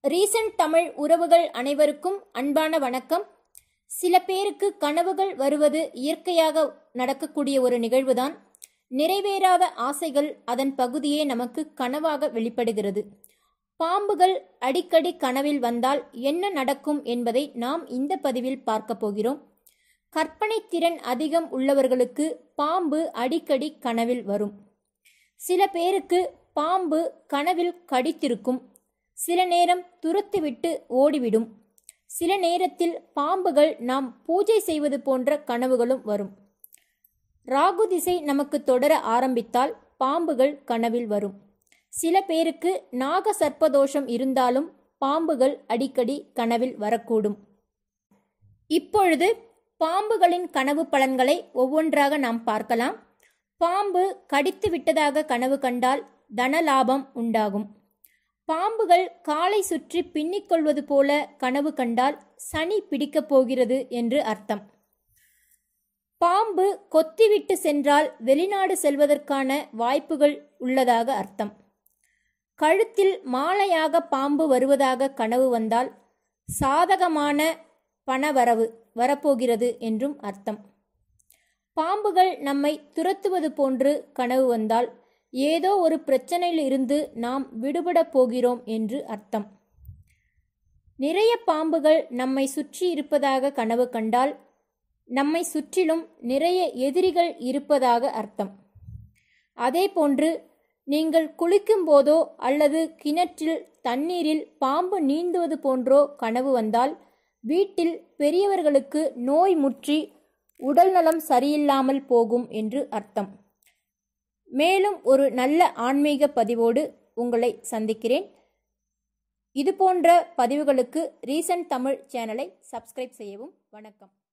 recent Tamil உறவுகள் அனைவருக்கும் அன்பான வணக்கம் சில பேருக்கு கனவுகள் வருவது இயற்கையாக நடக்கக்கூடிய ஒரு நிகழ்வுதான் நிறைவேறாத ஆசைகள் அதன் பகுதியே நமக்கு கனவாக வெளிப்படுகிறது பாம்புகள் அடிக்கடி கனவில் வந்தால் என்ன நடக்கும் என்பதை நாம் இந்த பதிவில் பார்க்க போகிறோம் கற்பனை திறன் அதிகம் உள்ளவர்களுக்கு பாம்பு அடிக்கடி கனவில் வரும் சில பேருக்கு பாம்பு கனவில் கடித்திருக்கும் சில நேரம் துரத்துவிட்டு ஓடிவிடும் சில நேரத்தில் பாம்புகள் நாம் பூஜை செய்வது போன்ற கனவுகளும் வரும் ராகு திசை நமக்கு தொடர ஆரம்பித்தால் பாம்புகள் கனவில் வரும் சில பேருக்கு நாக சர்ப்பதோஷம் இருந்தாலும் பாம்புகள் அடிக்கடி கனவில் வரக்கூடும் இப்பொழுது பாம்புகளின் கனவு பலன்களை ஒவ்வொன்றாக நாம் பார்க்கலாம் பாம்பு கடித்து விட்டதாக கனவு கண்டால் தனலாபம் உண்டாகும் பாம்புகள் காலை சுற்றி பின்னிக் கொள்வது போல கனவு கண்டால் சனி பிடிக்கப் போகிறது என்று அர்த்தம் பாம்பு கொத்திவிட்டு சென்றால் வெளிநாடு செல்வதற்கான வாய்ப்புகள் உள்ளதாக அர்த்தம் கழுத்தில் மாலையாக பாம்பு வருவதாக கனவு வந்தால் சாதகமான பணவரவு வரப்போகிறது என்றும் அர்த்தம் பாம்புகள் நம்மை துரத்துவது போன்று கனவு வந்தால் ஏதோ ஒரு பிரச்சனையில் இருந்து நாம் விடுபடப் போகிறோம் என்று அர்த்தம் நிறைய பாம்புகள் நம்மை சுற்றி இருப்பதாக கனவு கண்டால் நம்மை சுற்றிலும் நிறைய எதிரிகள் இருப்பதாக அர்த்தம் அதேபோன்று நீங்கள் குளிக்கும் போதோ அல்லது கிணற்றில் தண்ணீரில் பாம்பு நீந்துவது போன்றோ கனவு வந்தால் வீட்டில் பெரியவர்களுக்கு நோய் முற்றி உடல்நலம் சரியில்லாமல் போகும் என்று அர்த்தம் மேலும் ஒரு நல்ல ஆன்மீக பதிவோடு உங்களை சந்திக்கிறேன் இது போன்ற பதிவுகளுக்கு ரீசன்ட் தமிழ் சேனலை சப்ஸ்கிரைப் செய்யவும் வணக்கம்